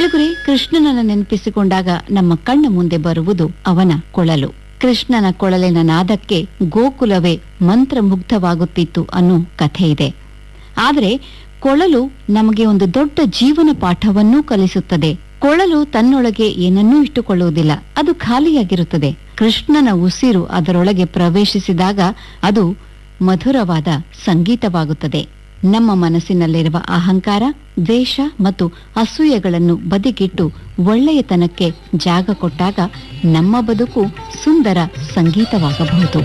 ಕೆಳಗುರೆ ಕೃಷ್ಣನನ್ನ ನೆನಪಿಸಿಕೊಂಡಾಗ ನಮ್ಮ ಕಣ್ಣ ಮುಂದೆ ಬರುವುದು ಅವನ ಕೊಳಲು ಕೃಷ್ಣನ ಕೊಳಲಿನ ನಾದಕ್ಕೆ ಗೋಕುಲವೇ ಮಂತ್ರಮುಗ್ಧವಾಗುತ್ತಿತ್ತು ಅನ್ನೋ ಕಥೆ ಇದೆ ಆದರೆ ಕೊಳಲು ನಮಗೆ ಒಂದು ದೊಡ್ಡ ಜೀವನ ಪಾಠವನ್ನೂ ಕಲಿಸುತ್ತದೆ ಕೊಳಲು ತನ್ನೊಳಗೆ ಏನನ್ನೂ ಇಟ್ಟುಕೊಳ್ಳುವುದಿಲ್ಲ ಅದು ಖಾಲಿಯಾಗಿರುತ್ತದೆ ಕೃಷ್ಣನ ಉಸಿರು ಅದರೊಳಗೆ ಪ್ರವೇಶಿಸಿದಾಗ ಅದು ಮಧುರವಾದ ಸಂಗೀತವಾಗುತ್ತದೆ ನಮ್ಮ ಮನಸ್ಸಿನಲ್ಲಿರುವ ಅಹಂಕಾರ ದ್ವೇಷ ಮತ್ತು ಅಸೂಯೆಗಳನ್ನು ಬದಿಗಿಟ್ಟು ಒಳ್ಳೆಯತನಕ್ಕೆ ಜಾಗ ಕೊಟ್ಟಾಗ ನಮ್ಮ ಬದುಕು ಸುಂದರ ಸಂಗೀತವಾಗಬಹುದು